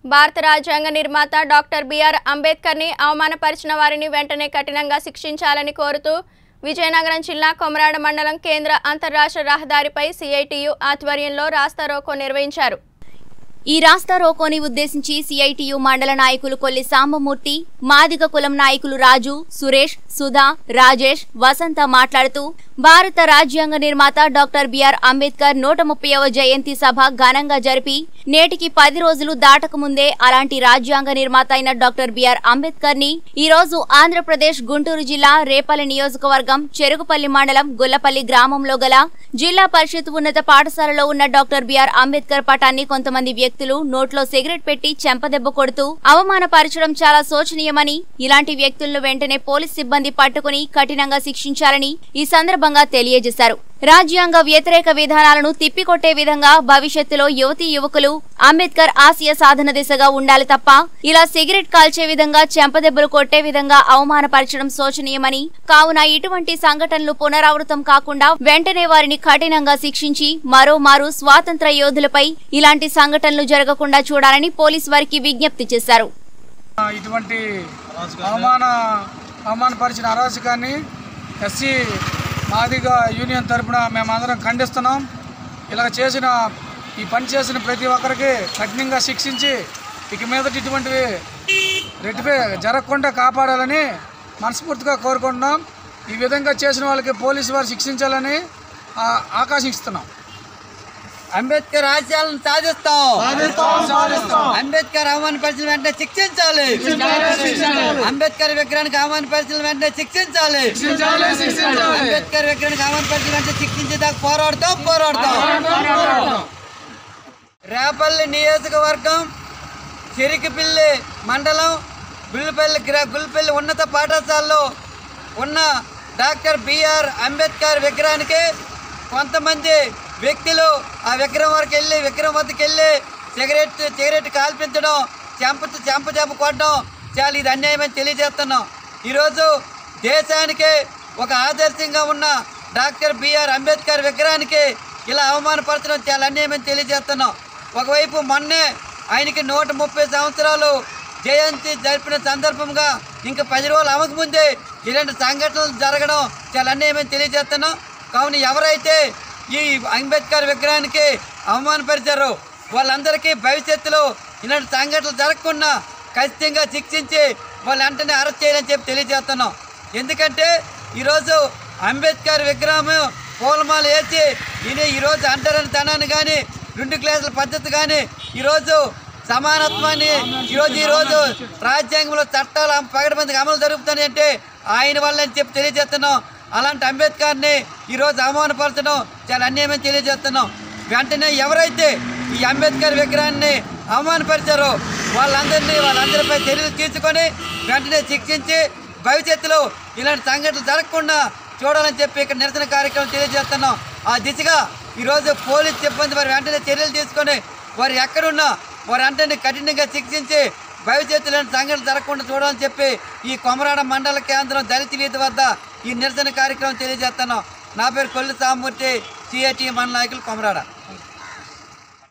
భారత రాజ్యాంగ నిర్మాత డాక్టర్ బిఆర్ అంబేద్కర్ని అవమానపరిచిన వారిని వెంటనే కఠినంగా శిక్షించాలని కోరుతూ విజయనగరం జిల్లా కొమరాడ మండలం కేంద్ర అంతర్రాష్ట్ర రహదారిపై సిఐటియు ఆధ్వర్యంలో రాస్తా రోకో నిర్వహించారు ఈ రాస్తా రోకోని ఉద్దేశించి సిఐటియు మండల నాయకులు కొల్లి సాంబమూర్తి మాదిగ కులం నాయకులు రాజు సురేష్ సుధా రాజేష్ వసంత మాట్లాడుతూ భారత రాజ్యాంగ నిర్మాత డాక్టర్ బిఆర్ అంబేద్కర్ నూట ముప్పైవ జయంతి సభ ఘనంగా జరిపి నేటికి పది రోజులు దాటక ముందే అలాంటి రాజ్యాంగ నిర్మాత అయిన డాక్టర్ బిఆర్ అంబేద్కర్ ని ఈ రోజు ఆంధ్రప్రదేశ్ గుంటూరు జిల్లా రేపల్లి నియోజకవర్గం చెరుగుపల్లి మండలం గుల్లపల్లి గ్రామంలో గల జిల్లా పరిషత్ ఉన్నత పాఠశాలలో ఉన్న డాక్టర్ బిఆర్ అంబేద్కర్ పటాన్ని కొంతమంది వ్యక్తులు నోట్లో సిగరెట్ పెట్టి చెంపదెబ్బ కొడుతూ అవమానపరచడం చాలా శోచనీయమని ఇలాంటి వ్యక్తులను వెంటనే పోలీస్ సిబ్బంది పట్టుకుని కఠినంగా శిక్షించాలని ఈ సందర్భంగా తెలియజేశారు రాజ్యాంగ వ్యతిరేక విధానాలను తిప్పికొట్టే విధంగా భవిష్యత్తులో యువతీ యువకులు అంబేద్కర్ ఆశయ సాధన దిశగా ఉండాలి తప్ప ఇలా సిగరెట్ కాల్చే విధంగా చెంపదెబ్బలు కొట్టే విధంగా అవమానపరచడం శోచనీయమని కావున ఇటువంటి సంఘటనలు పునరావృతం కాకుండా వెంటనే వారిని కఠినంగా శిక్షించి మరోమారు స్వాతంత్ర యోధులపై ఇలాంటి సంఘటనలు జరగకుండా చూడాలని పోలీసు వారికి విజ్ఞప్తి చేశారు ఆ, ఇటువంటి అవమాన అవమానపరిచిన అరాచకాన్ని ఎస్సీ మాదిగ యూనియన్ తరపున మేమందరం ఖండిస్తున్నాం ఇలా చేసిన ఈ పని చేసిన ప్రతి ఒక్కరికి కఠినంగా శిక్షించి ఇక మీదట ఇటువంటివి రెట్టిపై జరగకుండా కాపాడాలని మనస్ఫూర్తిగా కోరుకుంటున్నాం ఈ విధంగా చేసిన వాళ్ళకి పోలీసు వారు శిక్షించాలని ఆ, ఆకాంక్షిస్తున్నాం అంబేద్కర్ ఆశయాలను సాధిస్తాం అంబేద్కర్ అవమాన పరిచయం వెంటనే శిక్షించాలి అంబేద్కర్ విగ్రహానికి అవమాన పరిచయం వెంటనే శిక్షించాలి అంబేద్కర్ విగ్రహానికి అవమాన పరిచయం వెంటనే శిక్షించేదాకా పోరాడతాం పోరాడతాం రేపల్లి నియోజకవర్గం చిరికిపిల్లి మండలం గుల్లిపల్లి గ్రా గుల్లిపల్లి ఉన్నత పాఠశాలలో ఉన్న డాక్టర్ బిఆర్ అంబేద్కర్ విగ్రహానికి కొంతమంది వ్యక్తులు ఆ విగ్రహం వరకు వెళ్ళి విగ్రహం వద్దకు వెళ్ళి సిగరెట్ సిగరెట్ కాల్పించడం చెంప చెంప చెంప కొట్టడం చాలా ఇది అన్యాయమని తెలియజేస్తున్నాం ఈరోజు దేశానికి ఒక ఆదర్శంగా ఉన్న డాక్టర్ బిఆర్ అంబేద్కర్ విగ్రహానికి ఇలా అవమానపరచడం చాలా అన్యాయమని తెలియజేస్తున్నాం ఒకవైపు మొన్నే ఆయనకి నూట ముప్పై సంవత్సరాలు జయంతి జరిపిన సందర్భంగా ఇంకా పది రోజులు అవక ముందే ఇలాంటి సంఘటనలు జరగడం చాలా అన్యాయమని తెలియజేస్తున్నాం కావున ఎవరైతే ఈ అంబేద్కర్ విగ్రహానికి అవమానపరిచారో వాళ్ళందరికీ భవిష్యత్తులో ఇలాంటి సంఘటనలు జరగకుండా ఖచ్చితంగా శిక్షించి వాళ్ళు వెంటనే అరెస్ట్ చేయాలని చెప్పి తెలియజేస్తున్నాం ఎందుకంటే ఈరోజు అంబేద్కర్ విగ్రహం పూలమాల వేసి ఈయన ఈరోజు అంటారని తనాన్ని కానీ రెండు క్లాసుల పద్ధతి కానీ ఈరోజు సమానత్వాన్ని ఈరోజు ఈరోజు రాజ్యాంగంలో చట్టాలు పగడమందికి అమలు జరుగుతున్నాయి అంటే ఆయన వల్ల అని చెప్పి తెలియజేస్తున్నాం అలాంటి అంబేద్కర్ని ఈరోజు అవమానపరచడం చాలా అన్యాయమని తెలియజేస్తున్నాం వెంటనే ఎవరైతే ఈ అంబేద్కర్ విగ్రహాన్ని అవమానపరిచారో వాళ్ళందరినీ వాళ్ళందరిపై చర్యలు తీసుకొని వెంటనే శిక్షించి భవిష్యత్తులో ఇలాంటి సంఘటనలు జరగకుండా చూడాలని చెప్పి ఇక్కడ నిరసన కార్యక్రమం తెలియజేస్తున్నాం ఆ దిశగా ఈరోజు పోలీస్ సిబ్బంది వారి వెంటనే చర్యలు తీసుకొని వారు ఎక్కడున్నా వారి వెంటనే కఠినంగా శిక్షించి భవిష్యత్తులో ఇలాంటి సంఘటనలు జరగకుండా చూడాలని చెప్పి ఈ కొమరాడ మండల కేంద్రం దళిత వీధి వద్ద ఈ నిరసన కార్యక్రమం తెలియజేస్తున్నాం నా పేరు కొల్లు సామూర్తి సిఐటి మండల నాయకులు కొమరాడ